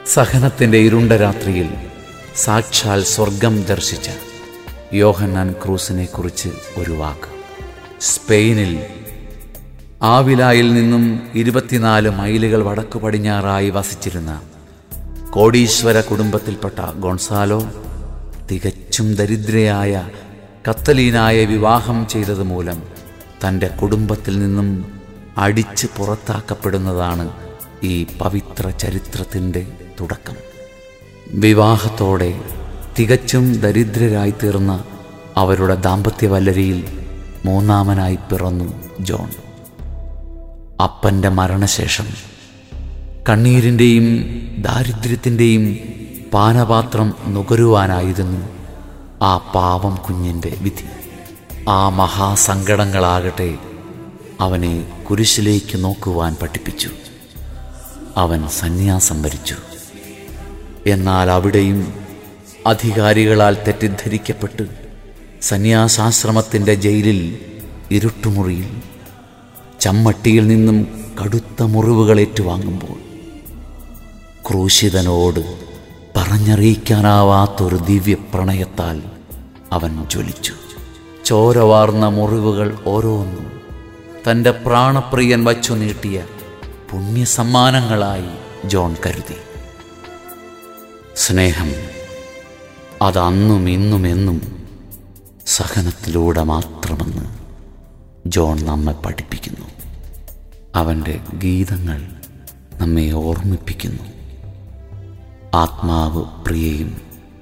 സഹനത്തിൻ്റെ ഇരുണ്ട രാത്രിയിൽ സാക്ഷാൽ സ്വർഗം ദർശിച്ച യോഹന്നാൻ ക്രൂസിനെ കുറിച്ച് ഒരു വാക്ക് സ്പെയിനിൽ ആവിലായിൽ നിന്നും ഇരുപത്തിനാല് മൈലുകൾ വടക്കു പടിഞ്ഞാറായി വസിച്ചിരുന്ന കോടീശ്വര കുടുംബത്തിൽപ്പെട്ട ഗോൺസാലോ തികച്ചും ദരിദ്രയായ കത്തലീനായെ വിവാഹം ചെയ്തത് മൂലം തൻ്റെ കുടുംബത്തിൽ നിന്നും അടിച്ച് പുറത്താക്കപ്പെടുന്നതാണ് ഈ പവിത്ര ചരിത്രത്തിൻ്റെ തുടക്കം വിവാഹത്തോടെ തികച്ചും ദരിദ്രരായി തീർന്ന അവരുടെ ദാമ്പത്യവല്ലരിയിൽ മൂന്നാമനായി പിറന്നു ജോൺ അപ്പൻ്റെ മരണശേഷം കണ്ണീരിൻ്റെയും ദാരിദ്ര്യത്തിൻ്റെയും പാനപാത്രം നുകരുവാനായിരുന്നു ആ പാവം കുഞ്ഞിൻ്റെ വിധി ആ മഹാസങ്കടങ്ങളാകട്ടെ അവനെ കുരിശിലേക്ക് നോക്കുവാൻ പഠിപ്പിച്ചു അവൻ സന്യാസം ഭരിച്ചു എന്നാൽ അവിടെയും അധികാരികളാൽ തെറ്റിദ്ധരിക്കപ്പെട്ട് സന്യാസാശ്രമത്തിൻ്റെ ജയിലിൽ ഇരുട്ടുമുറിയിൽ ചമ്മട്ടിയിൽ നിന്നും കടുത്ത മുറിവുകൾ ഏറ്റുവാങ്ങുമ്പോൾ ക്രൂശിതനോട് പറഞ്ഞറിയിക്കാനാവാത്തൊരു ദിവ്യപ്രണയത്താൽ അവൻ ജ്വലിച്ചു ചോരവാർന്ന മുറിവുകൾ ഓരോന്നും തൻ്റെ പ്രാണപ്രിയൻ വച്ചു നീട്ടിയ പുണ്യസമ്മാനങ്ങളായി ജോൺ കരുതി സ്നേഹം അതന്നും ഇന്നും എന്നും സഹനത്തിലൂടെ മാത്രമെന്ന് ജോൺ നമ്മെ പഠിപ്പിക്കുന്നു അവൻ്റെ ഗീതങ്ങൾ നമ്മെ ഓർമ്മിപ്പിക്കുന്നു ആത്മാവ് പ്രിയയും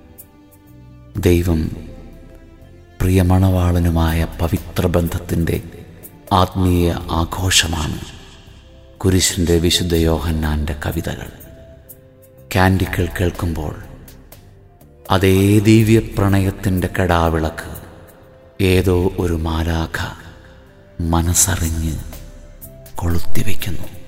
ദൈവം പ്രിയമണവാളനുമായ പവിത്ര ബന്ധത്തിൻ്റെ ആത്മീയ ആഘോഷമാണ് കുരിശിൻ്റെ വിശുദ്ധ യോഹന്നാൻ്റെ കവിതകൾ ക്യാൻഡിക്കൾ കേൾക്കുമ്പോൾ അതേ ദിവ്യപ്രണയത്തിൻ്റെ കടാവിളക്ക് ഏതോ ഒരു മാലാഖ മനസ്സറിഞ്ഞ് കൊളുത്തിവെക്കുന്നു